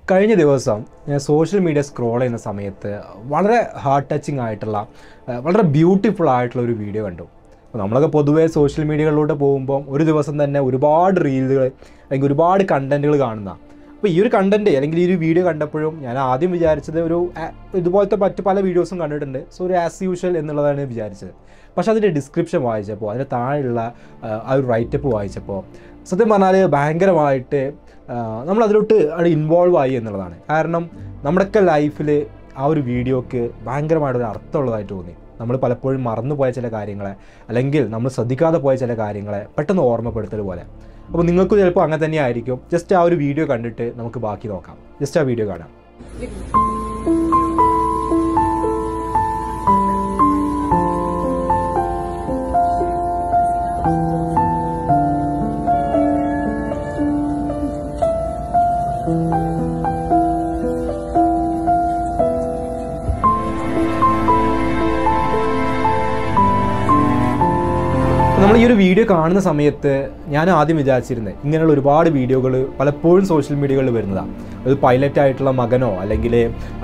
കഴിഞ്ഞ ദിവസം ഞാൻ സോഷ്യൽ മീഡിയ സ്ക്രോൾ ചെയ്യുന്ന സമയത്ത് വളരെ ഹാർട്ട് ടച്ചിങ് ആയിട്ടുള്ള ആ, വളരെ ബ്യൂട്ടിഫുൾ ആയിട്ടുള്ള ഒരു വീഡിയോ കണ്ടു അപ്പോൾ നമ്മളൊക്കെ പൊതുവേ സോഷ്യൽ മീഡിയകളിലൂടെ പോകുമ്പോൾ ഒരു ദിവസം തന്നെ ഒരുപാട് റീലുകൾ അല്ലെങ്കിൽ ഒരുപാട് കണ്ടൻറ്റുകൾ കാണുന്ന അപ്പോൾ ഈ ഒരു കണ്ടൻറ്റ് അല്ലെങ്കിൽ ഈ ഒരു വീഡിയോ കണ്ടപ്പോഴും ഞാൻ ആദ്യം വിചാരിച്ചത് ഒരു ആ, ഇതുപോലത്തെ മറ്റ് പല വീഡിയോസും കണ്ടിട്ടുണ്ട് സോ ഒരു ആസ് യൂഷ്വൽ എന്നുള്ളതാണ് വിചാരിച്ചത് പക്ഷേ അതിൻ്റെ ഡിസ്ക്രിപ്ഷൻ വായിച്ചപ്പോൾ അതിൻ്റെ താഴെയുള്ള ആ, ആ ഒരു റൈറ്റപ്പ് വായിച്ചപ്പോൾ സത്യം പറഞ്ഞാൽ ഭയങ്കരമായിട്ട് ആ, നമ്മൾ അതിലോട്ട് അവിടെ ഇൻവോൾവ് ആയി എന്നുള്ളതാണ് കാരണം നമ്മുടെയൊക്കെ ലൈഫിൽ ആ ഒരു വീഡിയോക്ക് ഭയങ്കരമായിട്ടൊരു അർത്ഥമുള്ളതായിട്ട് തോന്നി നമ്മൾ പലപ്പോഴും മറന്നുപോയ ചില കാര്യങ്ങളെ അല്ലെങ്കിൽ നമ്മൾ ശ്രദ്ധിക്കാതെ പോയ ചില കാര്യങ്ങളെ പെട്ടെന്ന് ഓർമ്മപ്പെടുത്തൽ പോലെ അപ്പോൾ നിങ്ങൾക്ക് ചിലപ്പോൾ അങ്ങനെ തന്നെ ആയിരിക്കും ജസ്റ്റ് ആ ഒരു വീഡിയോ കണ്ടിട്ട് നമുക്ക് ബാക്കി നോക്കാം ജസ്റ്റ് ആ വീഡിയോ കാണാം നമ്മൾ ഈ ഒരു വീഡിയോ കാണുന്ന സമയത്ത് ഞാൻ ആദ്യം വിചാരിച്ചിരുന്നത് ഇങ്ങനെയുള്ള ഒരുപാട് വീഡിയോകൾ പലപ്പോഴും സോഷ്യൽ മീഡിയകളിൽ വരുന്നതാണ് അത് പൈലറ്റ് ആയിട്ടുള്ള മകനോ അല്ലെങ്കിൽ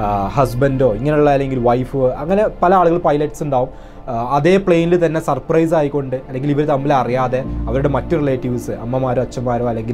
ഹസ്ബൻഡോ ഇങ്ങനെയുള്ള അല്ലെങ്കിൽ വൈഫ് അങ്ങനെ പല ആളുകൾ പൈലറ്റ്സ് ഉണ്ടാവും ആ, അതേ പ്ലെയിനിൽ തന്നെ സർപ്രൈസ് ആയിക്കൊണ്ട് അല്ലെങ്കിൽ ഇവർ തമ്മിൽ അറിയാതെ അവരുടെ മറ്റു റിലേറ്റീവ്സ് അമ്മമാരോ അച്ഛന്മാരോ അല്ലെങ്കിൽ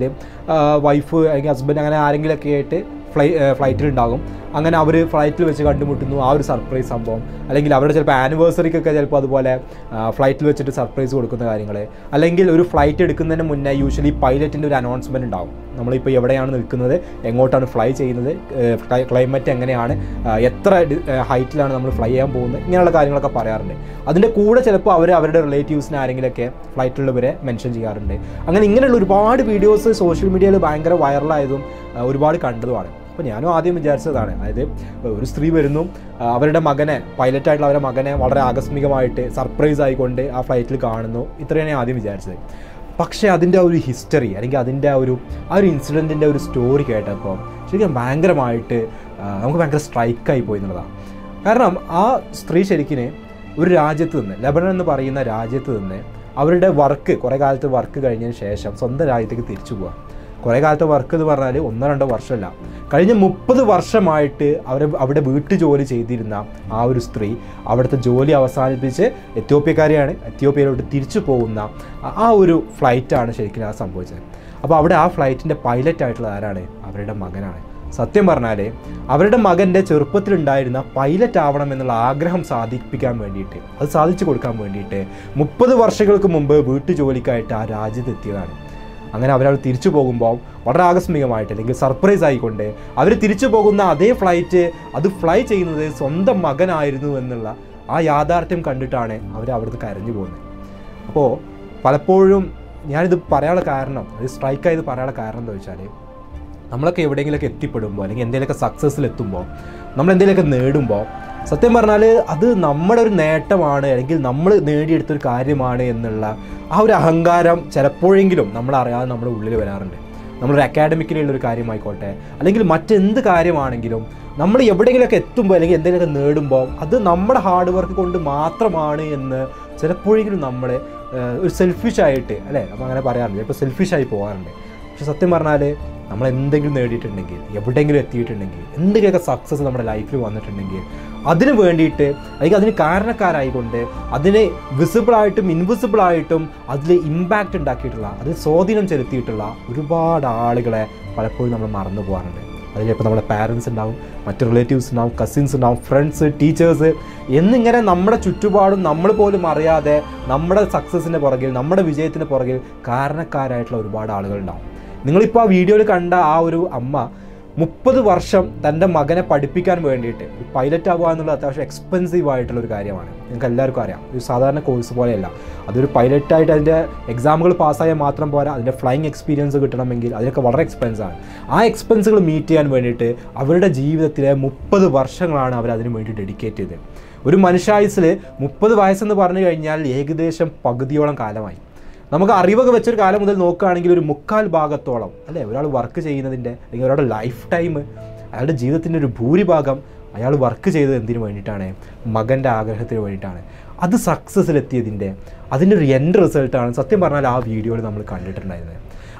വൈഫ് അല്ലെങ്കിൽ ഹസ്ബൻഡ് അങ്ങനെ ആരെങ്കിലുമൊക്കെ ആയിട്ട് ഫ്ലൈ ഫ്ലൈറ്റിൽ ഉണ്ടാകും അങ്ങനെ അവർ ഫ്ലൈറ്റിൽ വെച്ച് കണ്ടുമുട്ടുന്നു ആ ഒരു സർപ്രൈസ് സംഭവം അല്ലെങ്കിൽ അവരുടെ ചിലപ്പോൾ ആനിവേഴ്സറിക്കൊക്കെ ചിലപ്പോൾ അതുപോലെ ഫ്ലൈറ്റിൽ വെച്ചിട്ട് സർപ്രൈസ് കൊടുക്കുന്ന കാര്യങ്ങൾ അല്ലെങ്കിൽ ഒരു ഫ്ലൈറ്റ് എടുക്കുന്നതിന് മുന്നേ യൂഷ്വലി പൈലറ്റിൻ്റെ ഒരു അനൗൺസ്മെൻറ്റ് ഉണ്ടാവും നമ്മളിപ്പോൾ എവിടെയാണ് നിൽക്കുന്നത് എങ്ങോട്ടാണ് ഫ്ലൈ ചെയ്യുന്നത് ക്ലൈമറ്റ് എങ്ങനെയാണ് ആ, എത്ര ഹൈറ്റിലാണ് നമ്മൾ ഫ്ലൈ ചെയ്യാൻ പോകുന്നത് ഇങ്ങനെയുള്ള കാര്യങ്ങളൊക്കെ പറയാറുണ്ട് അതിൻ്റെ കൂടെ ചിലപ്പോൾ അവർ അവരുടെ റിലേറ്റീവ്സിനെ ആരെങ്കിലുമൊക്കെ ഫ്ലൈറ്റിലുള്ളവരെ മെൻഷൻ ചെയ്യാറുണ്ട് അങ്ങനെ ഇങ്ങനെയുള്ള ഒരുപാട് വീഡിയോസ് സോഷ്യൽ മീഡിയയിൽ ഭയങ്കര വൈറലായതും ആ, ഒരുപാട് കണ്ടതുമാണ് അപ്പോൾ ഞാനും ആദ്യം വിചാരിച്ചതാണ് അതായത് ഒരു സ്ത്രീ വരുന്നു ആ, അവരുടെ മകനെ പൈലറ്റായിട്ടുള്ള അവരുടെ മകനെ വളരെ ആകസ്മികമായിട്ട് സർപ്രൈസ് ആയിക്കൊണ്ട് ആ ഫ്ലൈറ്റിൽ കാണുന്നു ഇത്രയാണ് ഞാൻ ആദ്യം വിചാരിച്ചത് പക്ഷേ അതിൻ്റെ ആ ഒരു ഹിസ്റ്ററി അല്ലെങ്കിൽ അതിൻ്റെ ആ ഒരു ആ ഒരു ഇൻസിഡൻറ്റിൻ്റെ ഒരു സ്റ്റോറി കേട്ടപ്പോൾ ശരിക്കും ഭയങ്കരമായിട്ട് ആ, നമുക്ക് ഭയങ്കര സ്ട്രൈക്കായി പോയി എന്നുള്ളതാണ് കാരണം ആ സ്ത്രീ ശരിക്കിന് ഒരു രാജ്യത്ത് നിന്ന് ലബനൻ എന്ന് പറയുന്ന രാജ്യത്ത് നിന്ന് അവരുടെ വർക്ക് കുറേ കാലത്ത് വർക്ക് കഴിഞ്ഞതിന് ശേഷം സ്വന്തം രാജ്യത്തേക്ക് തിരിച്ചു പോവുക കുറേ കാലത്തെ വർക്ക് എന്ന് പറഞ്ഞാൽ ഒന്നോ രണ്ടോ വർഷമല്ല കഴിഞ്ഞ മുപ്പത് വർഷമായിട്ട് അവർ അവിടെ വീട്ടു ജോലി ചെയ്തിരുന്ന ആ ഒരു സ്ത്രീ അവിടുത്തെ ജോലി അവസാനിപ്പിച്ച് എത്യോപ്യക്കാരിയാണ് എത്യോപ്യയിലോട്ട് തിരിച്ചു പോകുന്ന ആ- ആ ഒരു ഫ്ലൈറ്റാണ് ശരിക്കും ആ സംഭവിച്ചത് അപ്പോൾ അവിടെ ആ ഫ്ലൈറ്റിൻ്റെ പൈലറ്റ് ആയിട്ടുള്ള ആരാണ് അവരുടെ മകനാണ് സത്യം പറഞ്ഞാൽ അവരുടെ മകൻ്റെ ചെറുപ്പത്തിലുണ്ടായിരുന്ന പൈലറ്റ് ആവണം എന്നുള്ള ആഗ്രഹം സാധിപ്പിക്കാൻ വേണ്ടിയിട്ട് അത് സാധിച്ചു കൊടുക്കാൻ വേണ്ടിയിട്ട് മുപ്പത് വർഷങ്ങൾക്ക് മുമ്പ് വീട്ടു ജോലിക്കായിട്ട് ആ രാജ്യത്ത് എത്തിയതാണ് അങ്ങനെ അവരവിടെ തിരിച്ചു പോകുമ്പോൾ വളരെ ആകസ്മികമായിട്ട് അല്ലെങ്കിൽ സർപ്രൈസ് ആയിക്കൊണ്ട് അവർ തിരിച്ചു പോകുന്ന അതേ ഫ്ലൈറ്റ് അത് ഫ്ലൈ ചെയ്യുന്നത് സ്വന്തം മകനായിരുന്നു എന്നുള്ള ആ യാഥാർത്ഥ്യം കണ്ടിട്ടാണ് അവർ അവിടുന്ന് കരഞ്ഞു പോകുന്നത് അപ്പോൾ പലപ്പോഴും ഞാനിത് പറയാനുള്ള കാരണം അത് സ്ട്രൈക്കായത് പറയാനുള്ള കാരണം എന്താ വെച്ചാൽ നമ്മളൊക്കെ എവിടെയെങ്കിലുമൊക്കെ എത്തിപ്പെടുമ്പോൾ അല്ലെങ്കിൽ എന്തെങ്കിലുമൊക്കെ സക്സസ്സിൽ എത്തുമ്പോൾ നമ്മൾ എന്തെങ്കിലുമൊക്കെ നേടുമ്പോൾ സത്യം പറഞ്ഞാൽ അത് നമ്മുടെ ഒരു നേട്ടമാണ് അല്ലെങ്കിൽ നമ്മൾ നേടിയെടുത്തൊരു കാര്യമാണ് എന്നുള്ള ആ ഒരു അഹങ്കാരം ചിലപ്പോഴെങ്കിലും നമ്മൾ അറിയാതെ നമ്മുടെ ഉള്ളിൽ വരാറുണ്ട് നമ്മളൊരു അക്കാഡമിക്കലുള്ള ഒരു കാര്യമായിക്കോട്ടെ അല്ലെങ്കിൽ മറ്റെന്ത് കാര്യമാണെങ്കിലും നമ്മൾ എവിടെയെങ്കിലുമൊക്കെ എത്തുമ്പോൾ അല്ലെങ്കിൽ എന്തെങ്കിലുമൊക്കെ നേടുമ്പോൾ അത് നമ്മുടെ ഹാർഡ് വർക്ക് കൊണ്ട് മാത്രമാണ് എന്ന് ചിലപ്പോഴെങ്കിലും നമ്മൾ ഒരു സെൽഫിഷായിട്ട് അല്ലേ നമ്മൾ അങ്ങനെ പറയാറുണ്ട് ചിലപ്പോൾ സെൽഫിഷായി പോകാറുണ്ട് പക്ഷെ സത്യം പറഞ്ഞാൽ നമ്മൾ എന്തെങ്കിലും നേടിയിട്ടുണ്ടെങ്കിൽ എവിടെയെങ്കിലും എത്തിയിട്ടുണ്ടെങ്കിൽ എന്തെങ്കിലുമൊക്കെ സക്സസ് നമ്മുടെ ലൈഫിൽ വന്നിട്ടുണ്ടെങ്കിൽ അതിന് വേണ്ടിയിട്ട് അല്ലെങ്കിൽ അതിന് കാരണക്കാരായിക്കൊണ്ട് അതിനെ വിസിബിളായിട്ടും ഇൻവിസിബിളായിട്ടും അതിൽ ഇമ്പാക്റ്റ് ഉണ്ടാക്കിയിട്ടുള്ള അതിൽ സ്വാധീനം ചെലുത്തിയിട്ടുള്ള ഒരുപാട് ആളുകളെ പലപ്പോഴും നമ്മൾ മറന്നു പോകാറുണ്ട് അതിലിപ്പോൾ നമ്മുടെ പാരൻസ് ഉണ്ടാവും മറ്റ് റിലേറ്റീവ്സ് ഉണ്ടാവും കസിൻസ് ഉണ്ടാവും ഫ്രണ്ട്സ് ടീച്ചേഴ്സ് എന്നിങ്ങനെ നമ്മുടെ ചുറ്റുപാടും നമ്മൾ പോലും അറിയാതെ നമ്മുടെ സക്സസിൻ്റെ പുറകിൽ നമ്മുടെ വിജയത്തിന് പുറകിൽ കാരണക്കാരായിട്ടുള്ള ഒരുപാട് ആളുകളുണ്ടാവും നിങ്ങളിപ്പോൾ ആ വീഡിയോയിൽ കണ്ട ആ ഒരു അമ്മ മുപ്പത് വർഷം തൻ്റെ മകനെ പഠിപ്പിക്കാൻ വേണ്ടിയിട്ട് ഒരു പൈലറ്റ് ആവുക എന്നുള്ളത് അത്യാവശ്യം എക്സ്പെൻസീവ് ആയിട്ടുള്ള ഒരു കാര്യമാണ് നിങ്ങൾക്ക് എല്ലാവർക്കും അറിയാം ഒരു സാധാരണ കോഴ്സ് പോലെയല്ല അതൊരു പൈലറ്റായിട്ട് അതിൻ്റെ എക്സാമുകൾ പാസ്സായാൽ മാത്രം പോരാ അതിൻ്റെ ഫ്ലൈങ് എക്സ്പീരിയൻസ് കിട്ടണമെങ്കിൽ അതിനൊക്കെ വളരെ എക്സ്പെൻസ് ആണ് ആ എക്സ്പെൻസുകൾ മീറ്റ് ചെയ്യാൻ വേണ്ടിയിട്ട് അവരുടെ ജീവിതത്തിലെ മുപ്പത് വർഷങ്ങളാണ് അവർ അതിന് വേണ്ടി ഡെഡിക്കേറ്റ് ചെയ്തത് ഒരു മനുഷ്യായുസിൽ മുപ്പത് വയസ്സെന്ന് പറഞ്ഞു കഴിഞ്ഞാൽ ഏകദേശം പകുതിയോളം കാലമായി നമുക്ക് അറിവൊക്കെ വെച്ചൊരു കാലം മുതൽ നോക്കുകയാണെങ്കിൽ ഒരു മുക്കാൽ ഭാഗത്തോളം അല്ലേ ഒരാൾ വർക്ക് ചെയ്യുന്നതിൻ്റെ അല്ലെങ്കിൽ ഒരാളുടെ ലൈഫ് ടൈം അയാളുടെ ജീവിതത്തിൻ്റെ ഒരു ഭൂരിഭാഗം അയാൾ വർക്ക് ചെയ്തത് എന്തിനു വേണ്ടിയിട്ടാണ് മകൻ്റെ ആഗ്രഹത്തിന് വേണ്ടിയിട്ടാണ് അത് സക്സസ്സിലെത്തിയതിൻ്റെ അതിൻ്റെ ഒരു എൻഡ് റിസൾട്ടാണ് സത്യം പറഞ്ഞാൽ ആ വീഡിയോയിൽ നമ്മൾ കണ്ടിട്ടുണ്ടായിരുന്നത്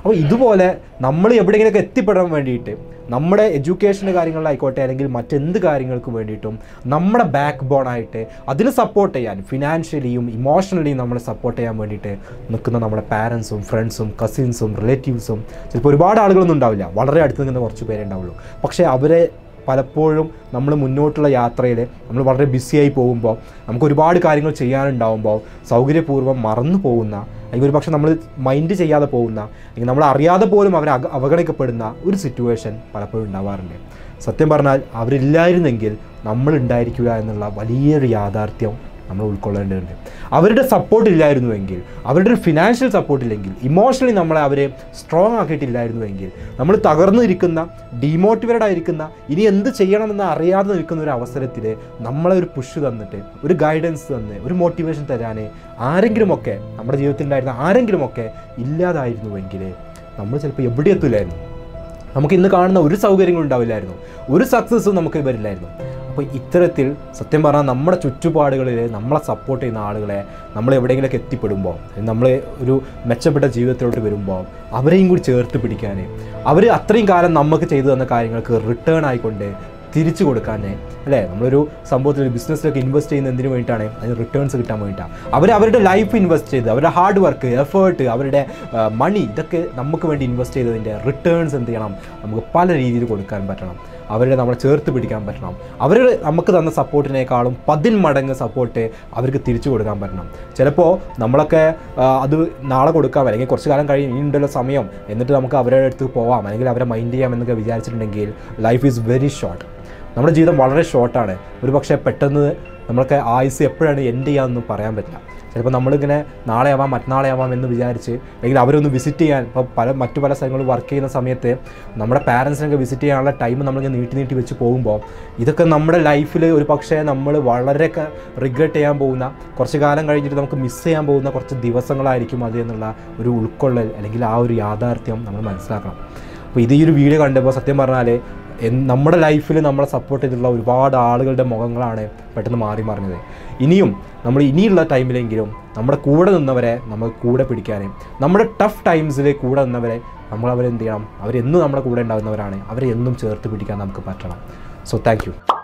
അപ്പോൾ ഇതുപോലെ നമ്മൾ എവിടെയെങ്കിലുമൊക്കെ എത്തിപ്പെടാൻ വേണ്ടിയിട്ട് നമ്മുടെ എഡ്യൂക്കേഷൻ്റെ കാര്യങ്ങളിലായിക്കോട്ടെ അല്ലെങ്കിൽ മറ്റെന്ത് കാര്യങ്ങൾക്ക് വേണ്ടിയിട്ടും നമ്മുടെ ബാക്ക് ബോൺ ആയിട്ട് അതിന് സപ്പോർട്ട് ചെയ്യാൻ ഫിനാൻഷ്യലിയും ഇമോഷണലിയും നമ്മളെ സപ്പോർട്ട് ചെയ്യാൻ വേണ്ടിയിട്ട് നിൽക്കുന്ന നമ്മുടെ പാരൻസും ഫ്രണ്ട്സും കസിൻസും റിലേറ്റീവ്സും ചിലപ്പോൾ ഒരുപാട് ആളുകളൊന്നും ഉണ്ടാവില്ല വളരെ അടുത്ത് നിൽക്കുന്ന കുറച്ച് പേരേ ഉണ്ടാവുള്ളൂ പക്ഷേ അവരെ പലപ്പോഴും നമ്മൾ മുന്നോട്ടുള്ള യാത്രയിൽ നമ്മൾ വളരെ ബിസിയായി പോകുമ്പോൾ നമുക്ക് ഒരുപാട് കാര്യങ്ങൾ ചെയ്യാനുണ്ടാവുമ്പോൾ സൗകര്യപൂർവ്വം മറന്നു പോകുന്ന അല്ലെങ്കിൽ ഒരു പക്ഷേ നമ്മൾ മൈൻഡ് ചെയ്യാതെ പോകുന്ന അല്ലെങ്കിൽ നമ്മൾ അറിയാതെ പോലും അവരെ അക അവഗണിക്കപ്പെടുന്ന ഒരു സിറ്റുവേഷൻ പലപ്പോഴും ഉണ്ടാവാറുണ്ട് സത്യം പറഞ്ഞാൽ അവരില്ലായിരുന്നെങ്കിൽ നമ്മൾ ഉണ്ടായിരിക്കുക എന്നുള്ള വലിയൊരു യാഥാർത്ഥ്യം നമ്മൾ ഉൾക്കൊള്ളേണ്ടതുണ്ട് അവരുടെ സപ്പോർട്ട് ഇല്ലായിരുന്നുവെങ്കിൽ അവരുടെ ഒരു ഫിനാൻഷ്യൽ സപ്പോർട്ട് ഇല്ലെങ്കിൽ ഇമോഷണലി നമ്മളെ അവരെ സ്ട്രോങ് ആക്കിയിട്ടില്ലായിരുന്നുവെങ്കിൽ നമ്മൾ തകർന്നിരിക്കുന്ന ഡീമോട്ടിവേറ്റഡ് ആയിരിക്കുന്ന ഇനി എന്ത് ചെയ്യണമെന്ന് അറിയാതെ നിൽക്കുന്ന ഒരു അവസരത്തിൽ നമ്മളെ ഒരു പുഷ് തന്നിട്ട് ഒരു ഗൈഡൻസ് തന്ന് ഒരു മോട്ടിവേഷൻ തരാൻ ആരെങ്കിലുമൊക്കെ നമ്മുടെ ജീവിതത്തിൽ ഉണ്ടായിരുന്ന ആരെങ്കിലുമൊക്കെ ഇല്ലാതായിരുന്നുവെങ്കിൽ നമ്മൾ ചിലപ്പോൾ എവിടെ എത്തില്ലായിരുന്നു നമുക്ക് ഇന്ന് കാണുന്ന ഒരു സൗകര്യങ്ങളും ഉണ്ടാവില്ലായിരുന്നു ഒരു സക്സസ്സും നമുക്ക് വരില്ലായിരുന്നു അപ്പോൾ ഇത്തരത്തിൽ സത്യം പറഞ്ഞാൽ നമ്മുടെ ചുറ്റുപാടുകളിൽ നമ്മളെ സപ്പോർട്ട് ചെയ്യുന്ന ആളുകളെ നമ്മൾ എവിടെയെങ്കിലുമൊക്കെ എത്തിപ്പെടുമ്പോൾ നമ്മൾ ഒരു മെച്ചപ്പെട്ട ജീവിതത്തിലോട്ട് വരുമ്പോൾ അവരെയും കൂടി ചേർത്ത് പിടിക്കാൻ അവർ അത്രയും കാലം നമുക്ക് ചെയ്തു തന്ന കാര്യങ്ങൾക്ക് റിട്ടേൺ ആയിക്കൊണ്ട് തിരിച്ചു കൊടുക്കാൻ അല്ലേ നമ്മളൊരു സംഭവത്തിൽ ബിസിനസ്സിലൊക്കെ ഇൻവെസ്റ്റ് ചെയ്യുന്ന എന്തിനു വേണ്ടിയിട്ടാണ് അതിന് റിട്ടേൺസ് കിട്ടാൻ വേണ്ടിയിട്ടാണ് അവർ അവരുടെ ലൈഫ് ഇൻവെസ്റ്റ് ചെയ്ത് അവരുടെ ഹാർഡ് വർക്ക് എഫേർട്ട് അവരുടെ മണി ഇതൊക്കെ നമുക്ക് വേണ്ടി ഇൻവെസ്റ്റ് ചെയ്തതിൻ്റെ റിട്ടേൺസ് എന്ത് ചെയ്യണം നമുക്ക് പല രീതിയിൽ കൊടുക്കാൻ പറ്റണം അവരെ നമ്മളെ ചേർത്ത് പിടിക്കാൻ പറ്റണം അവർ നമുക്ക് തന്ന സപ്പോർട്ടിനേക്കാളും പതിൽ മടങ്ങ് സപ്പോർട്ട് അവർക്ക് തിരിച്ചു കൊടുക്കാൻ പറ്റണം ചിലപ്പോൾ നമ്മളൊക്കെ ആ, അത് നാളെ കൊടുക്കാം അല്ലെങ്കിൽ കുറച്ച് കാലം കഴിയും ഇനി ഉണ്ടല്ലോ സമയം എന്നിട്ട് നമുക്ക് അവരുടെ അടുത്ത് പോവാം അല്ലെങ്കിൽ അവരെ മൈൻഡ് ചെയ്യാം എന്നൊക്കെ വിചാരിച്ചിട്ടുണ്ടെങ്കിൽ ലൈഫ് ഈസ് വെരി ഷോർട്ട് നമ്മുടെ ജീവിതം വളരെ ഷോർട്ടാണ് ഒരു പക്ഷേ പെട്ടെന്ന് നമ്മളൊക്കെ ആയുസ് എപ്പോഴാണ് എൻഡ് ചെയ്യാമെന്ന് പറയാൻ പറ്റില്ല ചിലപ്പോൾ നമ്മളിങ്ങനെ നാളെ ആവാം മറ്റന്നാളെ ആവാം എന്ന് വിചാരിച്ച് അല്ലെങ്കിൽ അവരൊന്ന് വിസിറ്റ് ചെയ്യാൻ ഇപ്പോൾ പല മറ്റു പല സ്ഥലങ്ങളിൽ വർക്ക് ചെയ്യുന്ന സമയത്ത് നമ്മുടെ പാരൻസിനൊക്കെ വിസിറ്റ് ചെയ്യാനുള്ള ടൈം നമ്മളിങ്ങനെ നീട്ടി നീട്ടി വെച്ച് പോകുമ്പോൾ ഇതൊക്കെ നമ്മുടെ ലൈഫിൽ ഒരു പക്ഷേ നമ്മൾ വളരെയൊക്കെ റിഗ്രറ്റ് ചെയ്യാൻ പോകുന്ന കുറച്ച് കാലം കഴിഞ്ഞിട്ട് നമുക്ക് മിസ് ചെയ്യാൻ പോകുന്ന കുറച്ച് ദിവസങ്ങളായിരിക്കും അത് എന്നുള്ള ഒരു ഉൾക്കൊള്ളൽ അല്ലെങ്കിൽ ആ ഒരു യാഥാർത്ഥ്യം നമ്മൾ മനസ്സിലാക്കണം അപ്പോൾ ഇത് ഈ ഒരു വീഡിയോ കണ്ടപ്പോൾ സത്യം പറഞ്ഞാൽ എൻ- നമ്മുടെ ലൈഫിൽ നമ്മളെ സപ്പോർട്ട് ചെയ്തിട്ടുള്ള ഒരുപാട് ആളുകളുടെ മുഖങ്ങളാണ് പെട്ടെന്ന് മാറി മറിഞ്ഞത് ഇനിയും നമ്മൾ ഇനിയുള്ള ടൈമിലെങ്കിലും നമ്മുടെ കൂടെ നിന്നവരെ നമ്മൾ കൂടെ പിടിക്കാനും നമ്മുടെ ടഫ് ടൈംസിൽ കൂടെ നിന്നവരെ നമ്മൾ അവരെന്ത് ചെയ്യണം അവരെന്നും നമ്മുടെ കൂടെ ഉണ്ടാകുന്നവരാണ് അവരെ എന്നും ചേർത്ത് പിടിക്കാൻ നമുക്ക് പറ്റണം സോ താങ്ക് യു